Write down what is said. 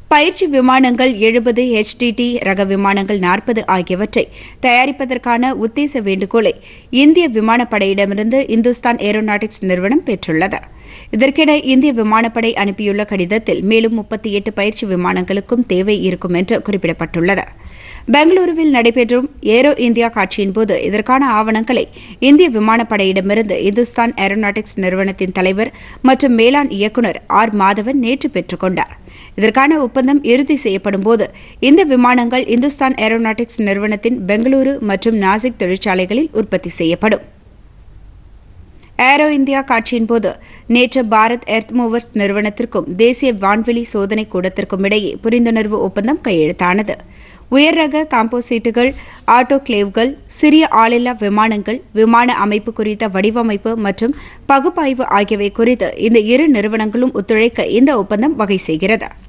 பயிற்சி விமானங்கள் எழுபது HTT ரக விமானங்கள் நாற்பது ஆகியவற்றை தயாரிப்பதற்கான உத்தேச வேண்டுகோளை இந்திய விமானப்படையிடமிருந்து இந்துஸ்தான் ஏரோநாட்டிக்ஸ் நிறுவனம் பெற்றுள்ளது இதற்கிட இந்திய விமானப்படை அனுப்பியுள்ள கடிதத்தில் மேலும் முப்பத்தி எட்டு பயிற்சி விமானங்களுக்கும் தேவை இருக்கும் என்று குறிப்பிடப்பட்டுள்ளது பெங்களூருவில் நடைபெறும் ஏரோ இந்தியா காட்சியின் போது இதற்கான ஆவணங்களை இந்திய விமானப்படையிடமிருந்து இந்துஸ்தான் ஏரோநாட்டிக்ஸ் நிறுவனத்தின் தலைவர் மற்றும் மேலாண் இயக்குநர் ஆர் மாதவன் நேற்று பெற்றுக் கொண்டார் இதற்கான ஒப்பந்தம் இறுதி செய்யப்படும் போது இந்த விமானங்கள் இந்துஸ்தான் ஏரோநாட்டிக்ஸ் நிறுவனத்தின் பெங்களூரு மற்றும் நாசிக் தொழிற்சாலைகளில் உற்பத்தி செய்யப்படும் ஏரோ இந்தியா காட்சியின் போது நேற்று பாரத் எர்த் மூவர்ஸ் நிறுவனத்திற்கும் தேசிய வான்வெளி சோதனை கூடத்திற்கும் இடையே புரிந்துணர்வு ஒப்பந்தம் கையெழுத்தானது உயர் ரக காம்போசைட்டுகள் ஆட்டோகிளேவ்கள் சிறிய ஆளில்லா விமானங்கள் விமான அமைப்பு குறித்த வடிவமைப்பு மற்றும் பகுப்பாய்வு ஆகியவை குறித்து இந்த இரு நிறுவனங்களும் ஒத்துழைக்க இந்த ஒப்பந்தம் வகை செய்கிறது